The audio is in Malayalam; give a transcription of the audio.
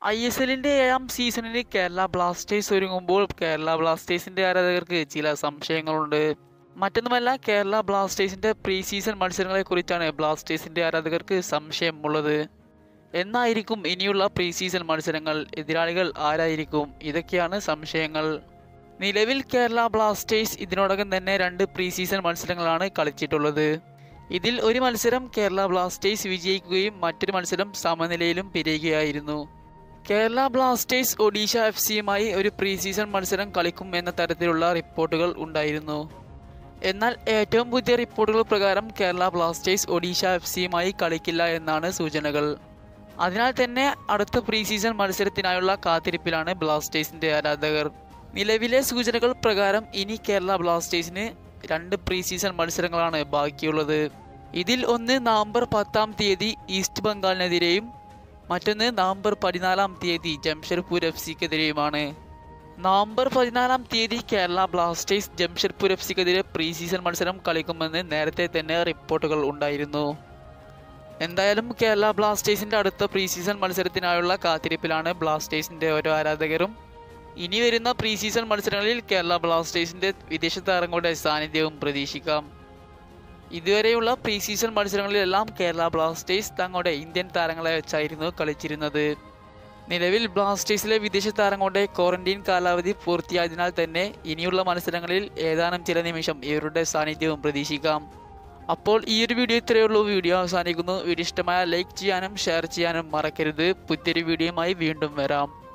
ഐ എസ് എല്ലിന്റെ ഏഴാം സീസണിൽ കേരള ബ്ലാസ്റ്റേഴ്സ് ഒരുങ്ങുമ്പോൾ കേരള ബ്ലാസ്റ്റേഴ്സിന്റെ ആരാധകർക്ക് ചില സംശയങ്ങളുണ്ട് മറ്റൊന്നുമല്ല കേരള ബ്ലാസ്റ്റേഴ്സിന്റെ പ്രീ സീസൺ മത്സരങ്ങളെക്കുറിച്ചാണ് ബ്ലാസ്റ്റേഴ്സിന്റെ ആരാധകർക്ക് സംശയമുള്ളത് എന്നായിരിക്കും ഇനിയുള്ള പ്രീ സീസൺ മത്സരങ്ങൾ എതിരാളികൾ ആരായിരിക്കും ഇതൊക്കെയാണ് സംശയങ്ങൾ നിലവിൽ കേരള ബ്ലാസ്റ്റേഴ്സ് ഇതിനോടകം തന്നെ രണ്ട് പ്രീ സീസൺ മത്സരങ്ങളാണ് കളിച്ചിട്ടുള്ളത് ഇതിൽ ഒരു മത്സരം കേരള ബ്ലാസ്റ്റേഴ്സ് വിജയിക്കുകയും മറ്റൊരു മത്സരം സമനിലയിലും പിരിയുകയായിരുന്നു കേരള ബ്ലാസ്റ്റേഴ്സ് ഒഡീഷ എഫ് സിയുമായി ഒരു പ്രീ സീസൺ മത്സരം കളിക്കും എന്ന തരത്തിലുള്ള റിപ്പോർട്ടുകൾ ഉണ്ടായിരുന്നു എന്നാൽ ഏറ്റവും പുതിയ റിപ്പോർട്ടുകൾ പ്രകാരം കേരള ബ്ലാസ്റ്റേഴ്സ് ഒഡീഷ എഫ് സിയുമായി കളിക്കില്ല എന്നാണ് സൂചനകൾ അതിനാൽ തന്നെ അടുത്ത പ്രീ സീസൺ മത്സരത്തിനായുള്ള കാത്തിരിപ്പിലാണ് ബ്ലാസ്റ്റേഴ്സിന്റെ ആരാധകർ നിലവിലെ സൂചനകൾ പ്രകാരം ഇനി കേരള ബ്ലാസ്റ്റേഴ്സിന് രണ്ട് പ്രീ സീസൺ മത്സരങ്ങളാണ് ബാക്കിയുള്ളത് ഇതിൽ ഒന്ന് നവംബർ പത്താം തീയതി ഈസ്റ്റ് ബംഗാളിനെതിരെയും മറ്റൊന്ന് നവംബർ പതിനാലാം തീയതി ജംഷഡ്പൂർ എഫ് സിക്കെതിരെയുമാണ് നവംബർ പതിനാലാം തീയതി കേരള ബ്ലാസ്റ്റേഴ്സ് ജംഷഡ്പൂർ എഫ് സിക്കെതിരെ പ്രീ സീസൺ മത്സരം കളിക്കുമെന്ന് നേരത്തെ തന്നെ റിപ്പോർട്ടുകൾ ഉണ്ടായിരുന്നു എന്തായാലും കേരള ബ്ലാസ്റ്റേഴ്സിന്റെ അടുത്ത പ്രീ സീസൺ മത്സരത്തിനായുള്ള കാത്തിരിപ്പിലാണ് ബ്ലാസ്റ്റേഴ്സിന്റെ ഓരോ ആരാധകരും ഇനി വരുന്ന പ്രീ സീസൺ മത്സരങ്ങളിൽ കേരള ബ്ലാസ്റ്റേഴ്സിന്റെ വിദേശ താരങ്ങളുടെ സാന്നിധ്യവും പ്രതീക്ഷിക്കാം ഇതുവരെയുള്ള പ്രീ സീസൺ മത്സരങ്ങളിലെല്ലാം കേരള ബ്ലാസ്റ്റേഴ്സ് തങ്ങളുടെ ഇന്ത്യൻ താരങ്ങളെ വെച്ചായിരുന്നു കളിച്ചിരുന്നത് നിലവിൽ ബ്ലാസ്റ്റേഴ്സിലെ വിദേശ താരങ്ങളുടെ ക്വാറന്റീൻ കാലാവധി പൂർത്തിയായതിനാൽ തന്നെ ഇനിയുള്ള മത്സരങ്ങളിൽ ഏതാനും ചില നിമിഷം ഇവരുടെ സാന്നിധ്യവും പ്രതീക്ഷിക്കാം അപ്പോൾ ഈ ഒരു വീഡിയോ ഇത്രയേ ഉള്ളൂ വീഡിയോ അവസാനിക്കുന്നു വീഡിയോ ഇഷ്ടമായ ലൈക്ക് ചെയ്യാനും ഷെയർ ചെയ്യാനും മറക്കരുത് പുതിയൊരു വീഡിയോയുമായി വീണ്ടും വരാം